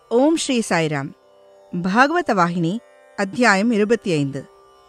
ஓம் ஸ்ரீ சாய்ராம் பாகவத வாகினி அத்தியாயம் இருபத்தி ஐந்து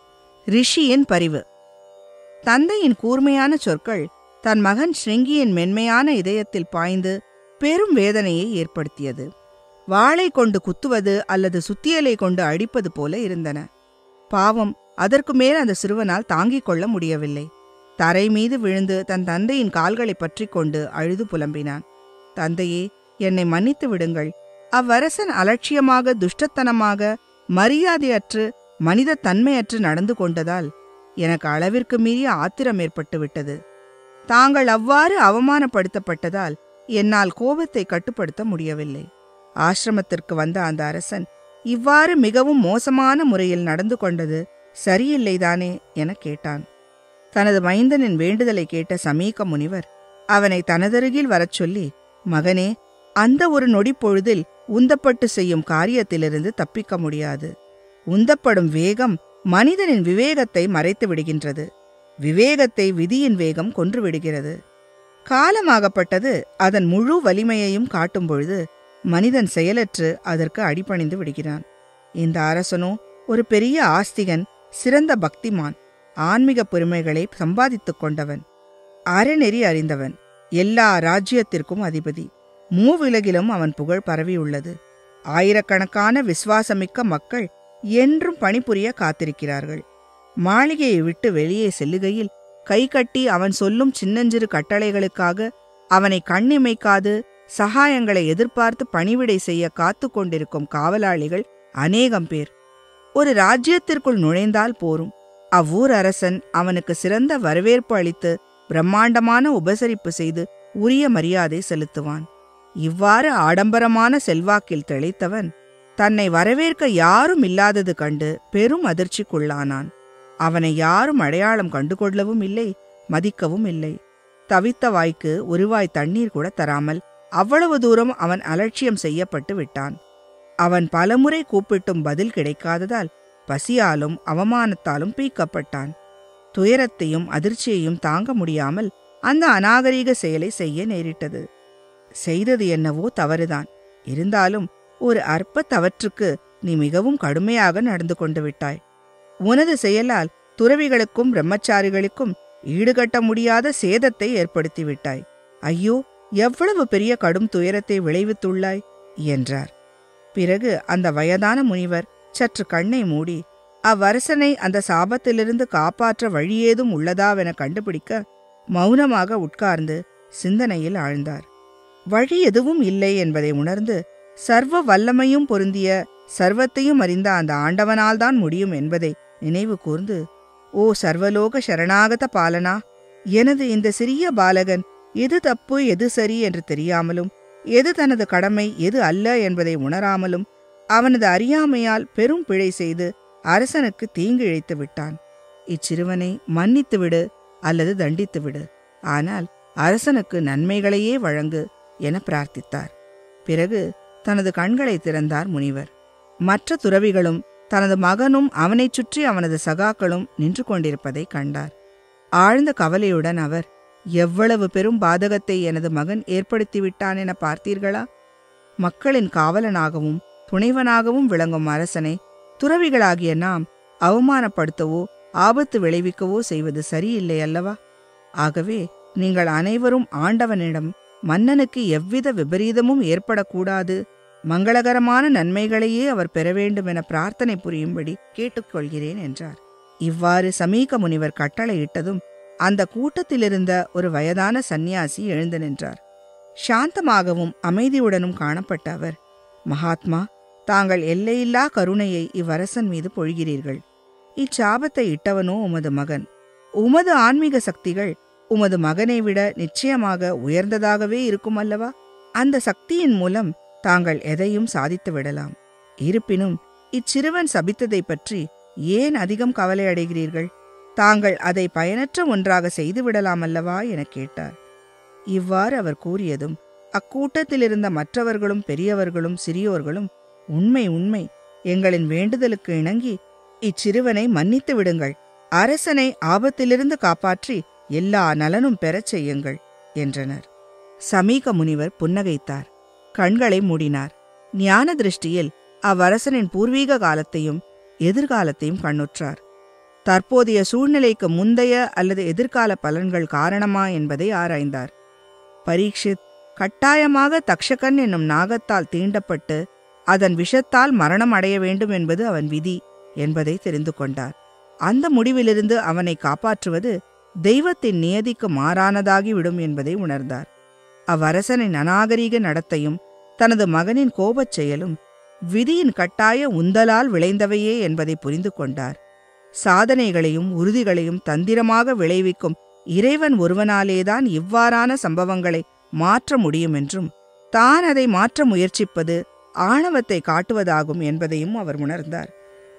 ரிஷியின் பரிவு தந்தையின் கூர்மையான சொற்கள் தன் மகன் ஸ்ருங்கியின் மென்மையான இதயத்தில் பாய்ந்து பெரும் வேதனையை ஏற்படுத்தியது வாளை கொண்டு குத்துவது அல்லது சுத்தியலை கொண்டு அடிப்பது போல இருந்தன பாவம் அதற்கு மேல் அந்த சிறுவனால் தாங்கிக் கொள்ள முடியவில்லை தரை மீது விழுந்து தன் தந்தையின் கால்களை பற்றிக் கொண்டு அழுது புலம்பினான் தந்தையே என்னை மன்னித்து விடுங்கள் அவ்வரசன் அலட்சியமாக துஷ்டத்தனமாக மரியாதையற்று மனித தன்மையற்று நடந்து கொண்டதால் எனக்கு அளவிற்கு மீறிய ஆத்திரம் ஏற்பட்டு விட்டது தாங்கள் அவ்வாறு அவமானப்படுத்தப்பட்டதால் என்னால் கோபத்தை கட்டுப்படுத்த முடியவில்லை ஆசிரமத்திற்கு வந்த அந்த அரசன் இவ்வாறு மிகவும் மோசமான முறையில் நடந்து கொண்டது சரியில்லைதானே எனக் கேட்டான் தனது மைந்தனின் வேண்டுதலை கேட்ட சமீக முனிவர் அவனை தனதருகில் வரச் சொல்லி மகனே அந்த ஒரு நொடிப்பொழுதில் உந்தப்பட்டு செய்யும் காரியத்திலிருந்து தப்பிக்க முடியாது உந்தப்படும் வேகம் மனிதனின் விவேகத்தை மறைத்து விடுகின்றது விவேகத்தை விதியின் வேகம் கொன்று விடுகிறது காலமாகப்பட்டது அதன் முழு வலிமையையும் காட்டும் பொழுது மனிதன் செயலற்று அதற்கு அடிபணிந்து விடுகிறான் இந்த அரசனோ ஒரு பெரிய ஆஸ்திகன் சிறந்த பக்திமான் ஆன்மீக பெருமைகளை சம்பாதித்துக் கொண்டவன் அறநெறி அறிந்தவன் எல்லா ராஜ்யத்திற்கும் அதிபதி மூவிலகிலும் அவன் புகழ் பரவியுள்ளது ஆயிரக்கணக்கான விசுவாசமிக்க மக்கள் என்றும் பணிபுரிய காத்திருக்கிறார்கள் மாளிகையை விட்டு வெளியே செல்லுகையில் கை கட்டி அவன் சொல்லும் சின்னஞ்சிறு கட்டளைகளுக்காக அவனை கண்ணிமைக்காது சகாயங்களை எதிர்பார்த்து பணிவிடை செய்ய காத்து கொண்டிருக்கும் காவலாளிகள் அநேகம் பேர் ஒரு ராஜ்யத்திற்குள் நுழைந்தால் போரும் அவ்வூர் அரசன் அவனுக்கு சிறந்த வரவேற்பு அளித்து பிரம்மாண்டமான உபசரிப்பு செய்து உரிய மரியாதை செலுத்துவான் இவ்வாறு ஆடம்பரமான செல்வாக்கில் திளைத்தவன் தன்னை வரவேற்க யாரும் இல்லாதது கண்டு பெரும் அதிர்ச்சிக்குள்ளானான் அவனை யாரும் அடையாளம் கண்டுகொள்ளவும் இல்லை மதிக்கவும் இல்லை தவித்த வாய்க்கு ஒரு வாய் தண்ணீர் கூட தராமல் அவ்வளவு தூரம் அவன் அலட்சியம் செய்யப்பட்டு விட்டான் அவன் பலமுறை கூப்பிட்டும் பதில் கிடைக்காததால் பசியாலும் அவமானத்தாலும் பீக்கப்பட்டான் துயரத்தையும் அதிர்ச்சியையும் தாங்க முடியாமல் அந்த அநாகரீக செயலை செய்ய நேரிட்டது செய்தது என்னவோ தவறுதான் இருந்தாலும் ஒரு அற்ப தவற்றுக்கு நீ மிகவும் கடுமையாக நடந்து கொண்டு விட்டாய் உனது செயலால் துறவிகளுக்கும் பிரம்மச்சாரிகளுக்கும் ஈடுகட்ட முடியாத சேதத்தை ஏற்படுத்தி விட்டாய் ஐயோ எவ்வளவு பெரிய கடும் துயரத்தை விளைவித்துள்ளாய் என்றார் பிறகு அந்த வயதான முனிவர் சற்று கண்ணை மூடி அவ்வரசனை அந்த சாபத்திலிருந்து காப்பாற்ற வழியேதும் உள்ளதாவென கண்டுபிடிக்க மௌனமாக உட்கார்ந்து சிந்தனையில் ஆழ்ந்தார் வழி எதுவும் இல்லை என்பதை உணர்ந்து சர்வ வல்லமையும் பொருந்திய சர்வத்தையும் அறிந்த அந்த ஆண்டவனால்தான் முடியும் என்பதை நினைவு கூர்ந்து ஓ சர்வலோக சரணாகத பாலனா எனது இந்த சிறிய பாலகன் எது தப்பு எது சரி என்று தெரியாமலும் எது தனது கடமை எது அல்ல என்பதை உணராமலும் அவனது அறியாமையால் பெரும் பிழை செய்து அரசனுக்கு தீங்கு இழைத்து விட்டான் இச்சிறுவனை மன்னித்து விடு அல்லது தண்டித்து விடு ஆனால் அரசனுக்கு நன்மைகளையே வழங்கு என பிரார்த்தித்தார் பிறகு தனது கண்களை திறந்தார் முனிவர் மற்ற துறவிகளும் தனது மகனும் அவனைச் சுற்றி அவனது சகாக்களும் நின்று கொண்டிருப்பதை கண்டார் ஆழ்ந்த கவலையுடன் அவர் எவ்வளவு பெரும் பாதகத்தை எனது மகன் ஏற்படுத்திவிட்டான் என பார்த்தீர்களா மக்களின் காவலனாகவும் துணைவனாகவும் விளங்கும் அரசனை துறவிகளாகிய நாம் அவமானப்படுத்தவோ ஆபத்து விளைவிக்கவோ செய்வது சரியில்லை அல்லவா ஆகவே நீங்கள் அனைவரும் ஆண்டவனிடம் மன்னனுக்கு எவ்வித விபரீதமும் ஏற்படக்கூடாது மங்களகரமான நன்மைகளையே அவர் பெற வேண்டும் என பிரார்த்தனை புரியும்படி கேட்டுக்கொள்கிறேன் என்றார் இவ்வாறு சமீக முனிவர் கட்டளையிட்டதும் அந்த கூட்டத்திலிருந்த ஒரு வயதான சந்நியாசி எழுந்து நின்றார் சாந்தமாகவும் அமைதியுடனும் காணப்பட்ட அவர் மகாத்மா தாங்கள் எல்லையில்லா கருணையை இவ்வரசன் மீது பொழிகிறீர்கள் இச்சாபத்தை இட்டவனோ உமது மகன் உமது ஆன்மீக சக்திகள் உமது மகனை விட நிச்சயமாக உயர்ந்ததாகவே இருக்கும் அல்லவா அந்த சக்தியின் மூலம் தாங்கள் எதையும் சாதித்து விடலாம் இருப்பினும் இச்சிறுவன் சபித்ததை பற்றி ஏன் அதிகம் கவலை அடைகிறீர்கள் தாங்கள் அதை பயனற்ற ஒன்றாக செய்து விடலாம் அல்லவா எனக் கேட்டார் இவ்வாறு அவர் கூறியதும் அக்கூட்டத்தில் இருந்த மற்றவர்களும் பெரியவர்களும் சிறியோர்களும் உண்மை உண்மை எங்களின் வேண்டுதலுக்கு இணங்கி இச்சிறுவனை மன்னித்து விடுங்கள் அரசனை ஆபத்திலிருந்து காப்பாற்றி எல்லா நலனும் பெறச் செய்யுங்கள் என்றனர் சமீக முனிவர் புன்னகைத்தார் கண்களை மூடினார் ஞான திருஷ்டியில் அவ்வரசனின் பூர்வீக காலத்தையும் எதிர்காலத்தையும் கண்ணுற்றார் தற்போதைய சூழ்நிலைக்கு முந்தைய அல்லது எதிர்கால பலன்கள் காரணமா என்பதை ஆராய்ந்தார் பரீட்சித் கட்டாயமாக தக்ஷகன் என்னும் நாகத்தால் தீண்டப்பட்டு அதன் விஷத்தால் மரணம் அடைய வேண்டும் என்பது அவன் விதி என்பதை தெரிந்து கொண்டார் அந்த முடிவிலிருந்து அவனை காப்பாற்றுவது தெய்வத்தின் நியதிக்கு மாறானதாகிவிடும் என்பதை உணர்ந்தார் அவ்வரசனின் அநாகரீக நடத்தையும் தனது மகனின் கோபச் செயலும் விதியின் கட்டாய உந்தலால் விளைந்தவையே என்பதை புரிந்து கொண்டார் சாதனைகளையும் உறுதிகளையும் தந்திரமாக விளைவிக்கும் இறைவன் ஒருவனாலேதான் இவ்வாறான சம்பவங்களை மாற்ற முடியும் என்றும் தான் அதை மாற்ற முயற்சிப்பது ஆணவத்தை காட்டுவதாகும் என்பதையும் அவர் உணர்ந்தார்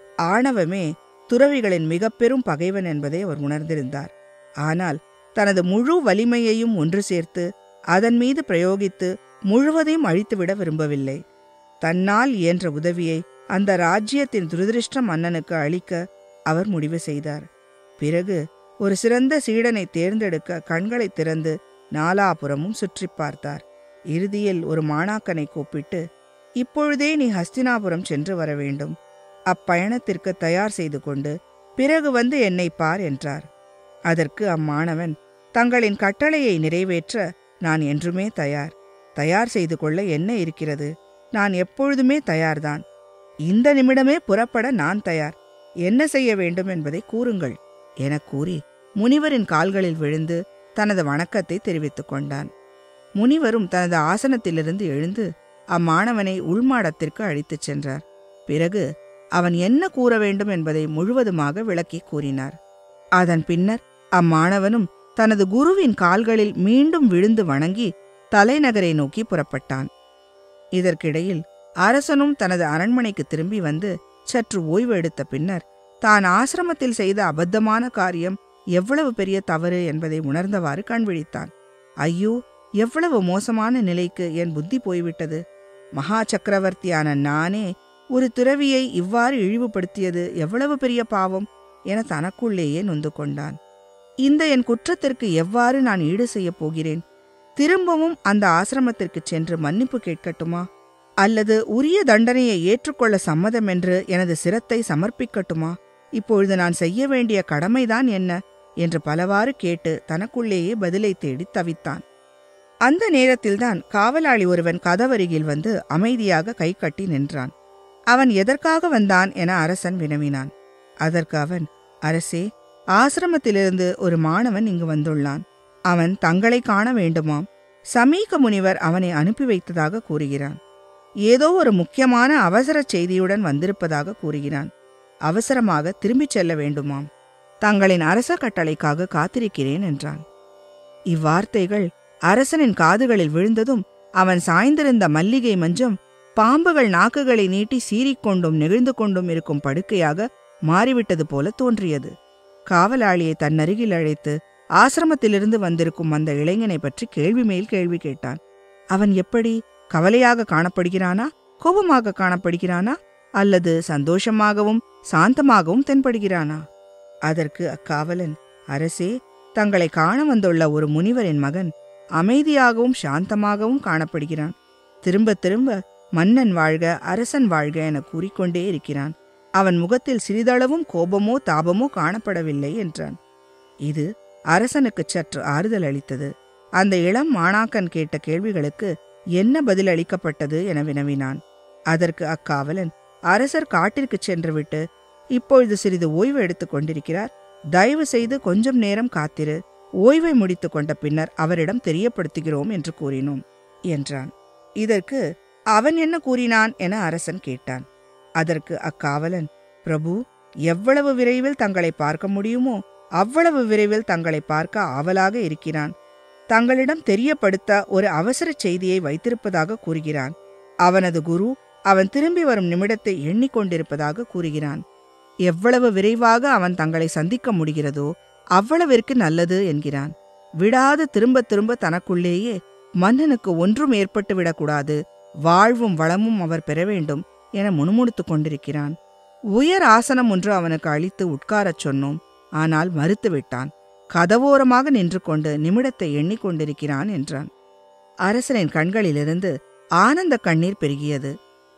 ஆணவமே துறவிகளின் மிக பெரும் பகைவன் என்பதை அவர் உணர்ந்திருந்தார் ஆனால் தனது முழு வலிமையையும் ஒன்று சேர்த்து அதன் மீது பிரயோகித்து முழுவதையும் அழித்துவிட விரும்பவில்லை தன்னால் இயன்ற உதவியை அந்த ராஜ்யத்தின் துரதிருஷ்ட மன்னனுக்கு அளிக்க அவர் முடிவு செய்தார் பிறகு ஒரு சிறந்த சீடனை தேர்ந்தெடுக்க கண்களை திறந்து நாலாபுறமும் சுற்றி பார்த்தார் இறுதியில் ஒரு மாணாக்கனை கூப்பிட்டு இப்பொழுதே நீ ஹஸ்தினாபுரம் சென்று வர வேண்டும் அப்பயணத்திற்கு தயார் செய்து கொண்டு பிறகு வந்து என்னை பார் என்றார் அதற்கு அம்மாணவன் தங்களின் கட்டளையை நிறைவேற்ற நான் என்றுமே தயார் தயார் செய்து கொள்ள என்ன இருக்கிறது நான் எப்பொழுதுமே தயார்தான் இந்த நிமிடமே புறப்பட நான் தயார் என்ன செய்ய வேண்டும் என்பதை கூறுங்கள் எனக் கூறி முனிவரின் கால்களில் விழுந்து தனது வணக்கத்தை தெரிவித்துக் கொண்டான் முனிவரும் தனது ஆசனத்திலிருந்து எழுந்து அம்மாணவனை உள்மாடத்திற்கு அழைத்துச் சென்றார் பிறகு அவன் என்ன கூற வேண்டும் என்பதை முழுவதுமாக விளக்கி கூறினார் அதன் பின்னர் அம்மாணவனும் தனது குருவின் கால்களில் மீண்டும் விழுந்து வணங்கி தலைநகரை நோக்கி புறப்பட்டான் இதற்கிடையில் அரசனும் தனது அரண்மனைக்கு திரும்பி வந்து சற்று ஓய்வு எடுத்த பின்னர் தான் ஆசிரமத்தில் செய்த அபத்தமான காரியம் எவ்வளவு பெரிய தவறு என்பதை உணர்ந்தவாறு கண்விழித்தான் ஐயோ எவ்வளவு மோசமான நிலைக்கு என் புத்தி போய்விட்டது மகா சக்கரவர்த்தியான நானே ஒரு துறவியை இவ்வாறு இழிவுபடுத்தியது எவ்வளவு பெரிய பாவம் என தனக்குள்ளேயே நொந்து கொண்டான் இந்த என் குற்றத்திற்கு எவ்வாறு நான் ஈடு செய்யப் போகிறேன் திரும்பவும் அந்த ஆசிரமத்திற்கு சென்று மன்னிப்பு கேட்கட்டுமா அல்லது உரிய தண்டனையை ஏற்றுக்கொள்ள சம்மதம் என்று எனது சிரத்தை சமர்ப்பிக்கட்டுமா இப்பொழுது நான் செய்ய வேண்டிய கடமைதான் என்ன என்று பலவாறு கேட்டு தனக்குள்ளேயே பதிலை தேடி தவித்தான் அந்த நேரத்தில்தான் காவலாளி ஒருவன் கதவருகில் வந்து அமைதியாக கை கட்டி நின்றான் அவன் எதற்காக வந்தான் என அரசன் வினவினான் அதற்கு அவன் அரசே ஆசிரமத்திலிருந்து ஒரு மாணவன் இங்கு வந்துள்ளான் அவன் தங்களை காண வேண்டுமாம் சமீக முனிவர் அவனை அனுப்பி வைத்ததாக கூறுகிறான் ஏதோ ஒரு முக்கியமான அவசர செய்தியுடன் வந்திருப்பதாக கூறுகிறான் அவசரமாக திரும்பிச் செல்ல வேண்டுமாம் தங்களின் அரச கட்டளைக்காக காத்திருக்கிறேன் என்றான் இவ்வார்த்தைகள் அரசனின் காதுகளில் விழுந்ததும் அவன் சாய்ந்திருந்த மல்லிகை மஞ்சம் பாம்புகள் நாக்குகளை நீட்டி சீறிக்கொண்டும் நெகிழ்ந்து கொண்டும் இருக்கும் படுக்கையாக மாறிவிட்டது போல தோன்றியது காவலாளியை தன்னருகில் அழைத்து ஆசிரமத்திலிருந்து வந்திருக்கும் அந்த இளைஞனை பற்றி கேள்வி மேல் கேள்வி கேட்டான் அவன் எப்படி கவலையாக காணப்படுகிறானா கோபமாக காணப்படுகிறானா அல்லது சந்தோஷமாகவும் சாந்தமாகவும் தென்படுகிறானா அதற்கு அக்காவலன் அரசே தங்களை காண வந்துள்ள ஒரு முனிவரின் மகன் அமைதியாகவும் சாந்தமாகவும் காணப்படுகிறான் திரும்ப திரும்ப மன்னன் வாழ்க அரசன் வாழ்க என கூறிக்கொண்டே இருக்கிறான் அவன் முகத்தில் சிறிதளவும் கோபமோ தாபமோ காணப்படவில்லை என்றான் இது அரசனுக்கு சற்று ஆறுதல் அளித்தது அந்த இளம் மாணாக்கன் கேட்ட கேள்விகளுக்கு என்ன பதில் அளிக்கப்பட்டது என வினவினான் அதற்கு அக்காவலன் அரசர் காட்டிற்குச் சென்றுவிட்டு இப்பொழுது சிறிது ஓய்வு எடுத்துக் கொண்டிருக்கிறார் தயவு செய்து கொஞ்சம் நேரம் காத்திரு ஓய்வை முடித்துக் கொண்ட பின்னர் அவரிடம் தெரியப்படுத்துகிறோம் என்று கூறினோம் என்றான் இதற்கு அவன் என்ன கூறினான் என அரசன் கேட்டான் அதற்கு அக்காவலன் பிரபு எவ்வளவு விரைவில் தங்களை பார்க்க முடியுமோ அவ்வளவு விரைவில் தங்களை பார்க்க ஆவலாக இருக்கிறான் தங்களிடம் தெரியப்படுத்த ஒரு அவசர செய்தியை வைத்திருப்பதாக கூறுகிறான் அவனது குரு அவன் திரும்பி வரும் நிமிடத்தை எண்ணிக்கொண்டிருப்பதாக கூறுகிறான் எவ்வளவு விரைவாக அவன் தங்களை சந்திக்க முடிகிறதோ அவ்வளவிற்கு நல்லது என்கிறான் விடாது திரும்ப திரும்ப தனக்குள்ளேயே மன்னனுக்கு ஒன்றும் ஏற்பட்டு விடக்கூடாது வாழ்வும் வளமும் அவர் பெற வேண்டும் என முணுமுணுத்துக் கொண்டிருக்கிறான் உயர் ஆசனம் ஒன்று அவனுக்கு அளித்து உட்காரச் சொன்னோம் ஆனால் மறுத்துவிட்டான் கதவோரமாக நின்று கொண்டு நிமிடத்தை எண்ணிக்கொண்டிருக்கிறான் என்றான் அரசனின் கண்களிலிருந்து ஆனந்த கண்ணீர் பெருகியது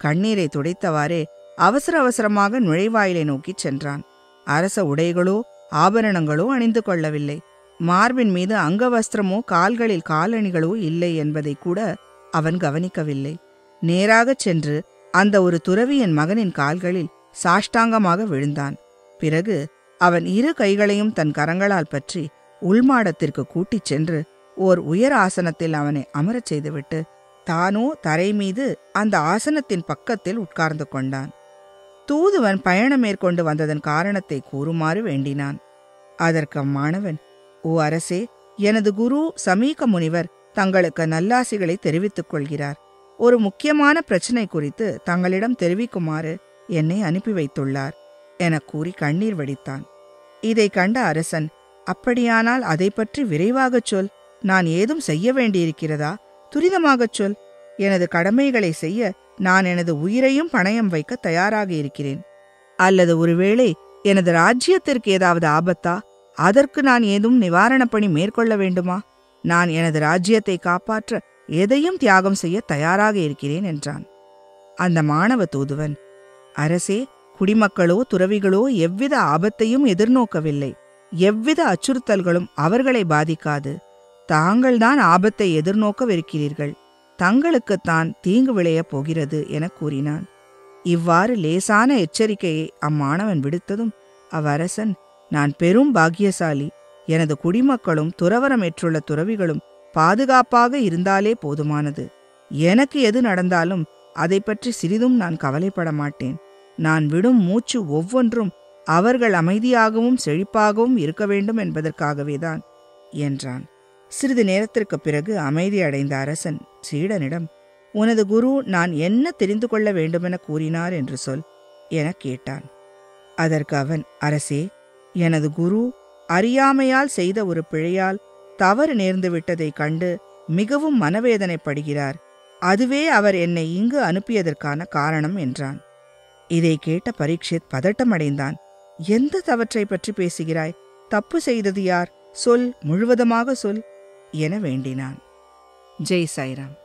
கண்ணீரை துடைத்தவாறே அவசர அவசரமாக நுழைவாயிலை நோக்கிச் சென்றான் அரச உடைகளோ ஆபரணங்களோ அணிந்து கொள்ளவில்லை மார்பின் மீது அங்கவஸ்திரமோ கால்களில் காலணிகளோ இல்லை என்பதை கூட அவன் கவனிக்கவில்லை நேராகச் சென்று அந்த ஒரு துறவியின் மகனின் கால்களில் சாஷ்டாங்கமாக விழுந்தான் பிறகு அவன் இரு கைகளையும் தன் கரங்களால் பற்றி உள்மாடத்திற்கு கூட்டிச் சென்று ஓர் உயர் ஆசனத்தில் அவனை அமரச் செய்துவிட்டு தானோ தரை மீது அந்த ஆசனத்தின் பக்கத்தில் உட்கார்ந்து கொண்டான் தூதுவன் பயணம் மேற்கொண்டு வந்ததன் காரணத்தை கூறுமாறு வேண்டினான் அதற்கு அம்மாணவன் ஓ அரசே எனது குரு சமீக முனிவர் தங்களுக்கு நல்லாசிகளை தெரிவித்துக் கொள்கிறார் ஒரு முக்கியமான பிரச்சனை குறித்து தங்களிடம் தெரிவிக்குமாறு என்னை அனுப்பி வைத்துள்ளார் எனக் கூறி கண்ணீர் வடித்தான் இதை கண்ட அரசன் அப்படியானால் அதை பற்றி விரைவாகச் சொல் நான் ஏதும் செய்ய வேண்டியிருக்கிறதா துரிதமாகச் சொல் எனது கடமைகளை செய்ய நான் எனது உயிரையும் பணயம் வைக்க தயாராக இருக்கிறேன் அல்லது ஒருவேளை எனது ராஜ்யத்திற்கு ஏதாவது ஆபத்தா அதற்கு நான் ஏதும் நிவாரணப் பணி மேற்கொள்ள வேண்டுமா நான் எனது ராஜ்யத்தை காப்பாற்ற எதையும் தியாகம் செய்ய தயாராக இருக்கிறேன் என்றான் அந்த மாணவ தூதுவன் அரசே குடிமக்களோ துறவிகளோ எவ்வித ஆபத்தையும் எதிர்நோக்கவில்லை எவ்வித அச்சுறுத்தல்களும் அவர்களை பாதிக்காது தாங்கள்தான் ஆபத்தை எதிர்நோக்கவிருக்கிறீர்கள் தங்களுக்குத்தான் தீங்கு விளையப் போகிறது எனக் கூறினான் இவ்வாறு லேசான எச்சரிக்கையை அம்மாணவன் விடுத்ததும் அவ்வரசன் நான் பெரும் பாக்கியசாலி எனது குடிமக்களும் துறவரமேற்றுள்ள துறவிகளும் பாதுகாப்பாக இருந்தாலே போதுமானது எனக்கு எது நடந்தாலும் அதை பற்றி சிறிதும் நான் கவலைப்பட மாட்டேன் நான் விடும் மூச்சு ஒவ்வொன்றும் அவர்கள் அமைதியாகவும் செழிப்பாகவும் இருக்க வேண்டும் என்பதற்காகவேதான் என்றான் சிறிது நேரத்திற்குப் பிறகு அமைதி அடைந்த அரசன் சீடனிடம் உனது குரு நான் என்ன தெரிந்து கொள்ள வேண்டுமென கூறினார் என்று சொல் எனக் கேட்டான் அதற்கு அவன் அரசே எனது குரு அறியாமையால் செய்த ஒரு பிழையால் தவறு நேர்ந்து விட்டதைக் கண்டு மிகவும் மனவேதனைப்படுகிறார் அதுவே அவர் என்னை இங்கு அனுப்பியதற்கான காரணம் என்றான் இதை கேட்ட பரீட்சித் பதட்டமடைந்தான் எந்த தவற்றை பற்றி பேசுகிறாய் தப்பு செய்தது யார் சொல் முழுவதுமாக சொல் என வேண்டினான் ஜெய் சாய்ராம்